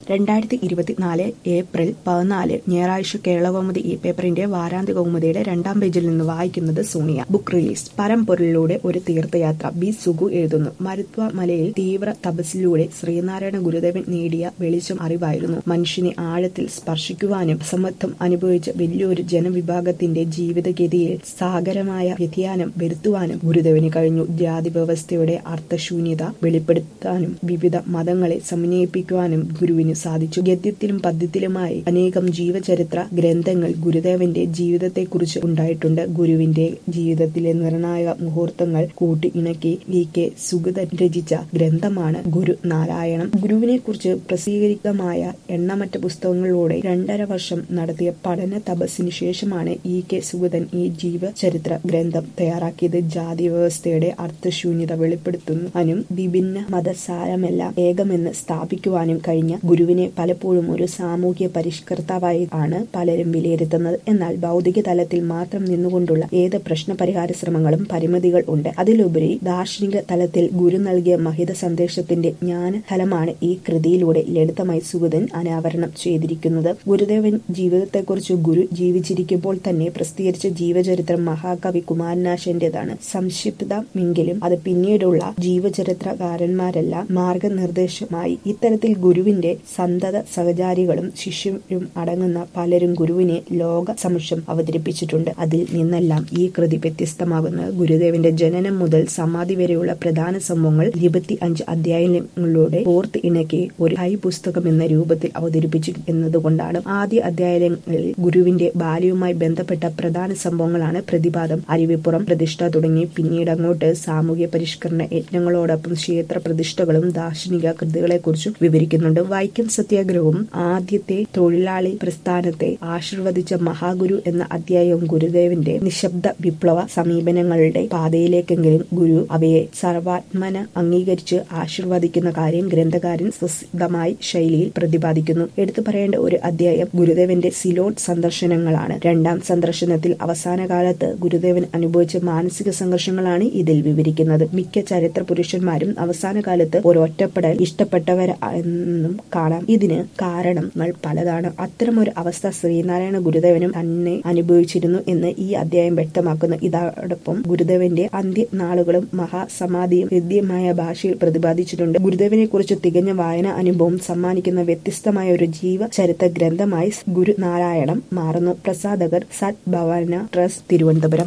രണ്ടായിരത്തി ഇരുപത്തിനാല് ഏപ്രിൽ പതിനാല് ഞായറാഴ്ച കേരളകൗമുദി ഈ പേപ്പറിന്റെ വാരാന്ത്യ കൗമുദിയുടെ രണ്ടാം പേജിൽ നിന്ന് വായിക്കുന്നത് സോണിയ ബുക്ക് റിലീസ് പരമ്പൊരുളിലൂടെ ഒരു തീർത്ഥയാത്ര ബി സുഗു എഴുതുന്നു മരുത്വ മലയിൽ തീവ്ര തപസ്സിലൂടെ ശ്രീനാരായണ ഗുരുദേവൻ നേടിയ വെളിച്ചം അറിവായിരുന്നു മനുഷ്യനെ ആഴത്തിൽ സ്പർശിക്കുവാനും അസമത്വം അനുഭവിച്ച വലിയൊരു ജനവിഭാഗത്തിന്റെ ജീവിതഗതിയിൽ സാഗരമായ വ്യതിയാനം വരുത്തുവാനും ഗുരുദേവന് കഴിഞ്ഞു ജാതി വ്യവസ്ഥയുടെ അർത്ഥശൂന്യത വെളിപ്പെടുത്താനും വിവിധ മതങ്ങളെ സമന്വയിപ്പിക്കുവാനും ഗുരുവിന് സാധിച്ചു ഗദ്യത്തിലും പദ്യത്തിലുമായി അനേകം ജീവചരിത്ര ഗ്രന്ഥങ്ങൾ ഗുരുദേവന്റെ ജീവിതത്തെക്കുറിച്ച് ഉണ്ടായിട്ടുണ്ട് ഗുരുവിന്റെ ജീവിതത്തിലെ നിർണായക മുഹൂർത്തങ്ങൾ കൂട്ടി ഇണക്കി വി കെ സുഗതൻ രചിച്ച ഗ്രന്ഥമാണ് ഗുരു നാരായണം ഗുരുവിനെ കുറിച്ച് പ്രസിദ്ധീകരിതമായ എണ്ണമറ്റ പുസ്തകങ്ങളിലൂടെ രണ്ടര വർഷം നടത്തിയ പഠന തപസ്സിന് ശേഷമാണ് ഇ കെ സുഗതൻ ഈ ജീവചരിത്ര ഗ്രന്ഥം തയ്യാറാക്കിയത് ജാതി വ്യവസ്ഥയുടെ അർത്ഥശൂന്യത വെളിപ്പെടുത്തുവാനും വിഭിന്ന മതസാരമെല്ലാം ഏകമെന്ന് സ്ഥാപിക്കുവാനും കഴിഞ്ഞ ഗുരുവിനെ പലപ്പോഴും ഒരു സാമൂഹ്യ പരിഷ്കർത്താവായി ആണ് പലരും വിലയിരുത്തുന്നത് എന്നാൽ ഭൗതിക തലത്തിൽ മാത്രം നിന്നുകൊണ്ടുള്ള ഏത് പ്രശ്ന പരിഹാര ശ്രമങ്ങളും പരിമിതികൾ ഉണ്ട് അതിലുപരി ദാർശനിക തലത്തിൽ ഗുരു നൽകിയ മഹിത സന്ദേശത്തിന്റെ ജ്ഞാന ഫലമാണ് ഈ കൃതിയിലൂടെ ലളിതമായി സുഗതൻ അനാവരണം ചെയ്തിരിക്കുന്നത് ഗുരുദേവൻ ജീവിതത്തെക്കുറിച്ച് ഗുരു ജീവിച്ചിരിക്കുമ്പോൾ തന്നെ പ്രസിദ്ധീകരിച്ച ജീവചരിത്രം മഹാകവി കുമാരനാശന്റേതാണ് സംക്ഷിപ്തമെങ്കിലും അത് പിന്നീടുള്ള ജീവചരിത്രകാരന്മാരെല്ലാം മാർഗനിർദ്ദേശമായി ഇത്തരത്തിൽ ഗുരുവിന്റെ സന്തത സഹചാരികളും ശിഷ്യരും അടങ്ങുന്ന പലരും ഗുരുവിനെ ലോക സമക്ഷം അവതരിപ്പിച്ചിട്ടുണ്ട് അതിൽ നിന്നെല്ലാം ഈ കൃതി വ്യത്യസ്തമാകുന്നത് ഗുരുദേവന്റെ ജനനം മുതൽ സമാധി വരെയുള്ള പ്രധാന സംഭവങ്ങൾ ഇരുപത്തി അഞ്ച് അധ്യായങ്ങളിലൂടെ കോർത്ത് ഇണക്കി ഒരു ഹൈ പുസ്തകം എന്ന രൂപത്തിൽ അവതരിപ്പിച്ചു എന്നതുകൊണ്ടാണ് ആദ്യ അധ്യായങ്ങളിൽ ഗുരുവിന്റെ ബാല്യവുമായി ബന്ധപ്പെട്ട പ്രധാന സംഭവങ്ങളാണ് പ്രതിപാദം അരുവിപ്പുറം പ്രതിഷ്ഠ തുടങ്ങി പിന്നീട് അങ്ങോട്ട് സാമൂഹ്യ പരിഷ്കരണ യജ്ഞങ്ങളോടൊപ്പം ക്ഷേത്ര പ്രതിഷ്ഠകളും ദാർശനിക കൃതികളെക്കുറിച്ചും വിവരിക്കുന്നുണ്ട് വൈക്കം സത്യാഗ്രഹവും ആദ്യത്തെ തൊഴിലാളി പ്രസ്ഥാനത്തെ ആശീർവദിച്ച മഹാഗുരു എന്ന അധ്യായവും ഗുരുദേവന്റെ നിശബ്ദ വിപ്ലവ സമീപനങ്ങളുടെ പാതയിലേക്കെങ്കിലും ഗുരു അവയെ സർവാത്മന അംഗീകരിച്ച് ആശീർവദിക്കുന്ന കാര്യം ഗ്രന്ഥകാരൻ സുസിദ്ധമായി ശൈലിയിൽ പ്രതിപാദിക്കുന്നു എടുത്തു പറയേണ്ട ഒരു അധ്യായം ഗുരുദേവന്റെ സിലോൺ സന്ദർശനങ്ങളാണ് രണ്ടാം സന്ദർശനത്തിൽ അവസാന കാലത്ത് ഗുരുദേവൻ അനുഭവിച്ച മാനസിക സംഘർഷങ്ങളാണ് ഇതിൽ വിവരിക്കുന്നത് മിക്ക ചരിത്ര പുരുഷന്മാരും അവസാന കാലത്ത് ഒരു ഒറ്റപ്പെടൽ ഇഷ്ടപ്പെട്ടവരെന്നും കാണാം ഇതിന് കാരണങ്ങൾ പലതാണ് അത്തരമൊരു അവസ്ഥ ശ്രീനാരായണ ഗുരുദേവനും തന്നെ അനുഭവിച്ചിരുന്നു എന്ന് ഈ അധ്യായം വ്യക്തമാക്കുന്നു ഇതോടൊപ്പം ഗുരുദേവന്റെ അന്ത്യനാളുകളും മഹാസമാധിയും ഹൃദ്യമായ ഭാഷയിൽ പ്രതിപാദിച്ചിട്ടുണ്ട് ഗുരുദേവനെ കുറിച്ച് തികഞ്ഞ വായന അനുഭവം സമ്മാനിക്കുന്ന വ്യത്യസ്തമായ ഒരു ജീവചരിത്ര ഗ്രന്ഥമായി ഗുരു നാരായണം മാറുന്നു പ്രസാധകർ സത് ഭവന ട്രസ്റ്റ് തിരുവനന്തപുരം